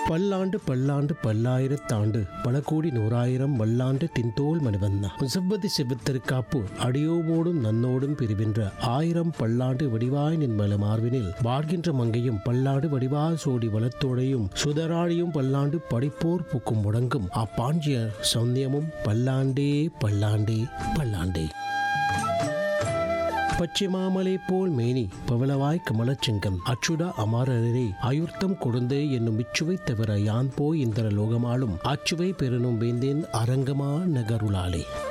பல்லாண்டு பல்லாண்டு பல்லாயிரத்தாண்டு பல கோடி நூறாயிரம் வல்லாண்டு தின்தோல் மணிவண்ணா முசப்பதி செவ்வத்திருக்காப்பு அடியோமோடும் நன்னோடும் பிரிவின்ற ஆயிரம் பல்லாண்டு வடிவாய் நின்மல மார்பினில் வாழ்கின்ற மங்கையும் பல்லாண்டு வடிவாய் சோடி வளத்தோடையும் சுதராழியும் பல்லாண்டு படிப்போர் புக்கும் முடங்கும் அப்பாஞ்சிய சௌந்தியமும் பல்லாண்டே பல்லாண்டே பல்லாண்டே பச்சைமாமலை போல் மேனி பவளவாய் கமலச்சிங்கம் அச்சுடா அமரரே அயுர்த்தம் கொடுந்தே என்னும் இச்சுவை தவிர யான் போய் இந்திர லோகமாலும் அச்சுவை பெறனும் வேந்தேன் அரங்கமா நகருளாலே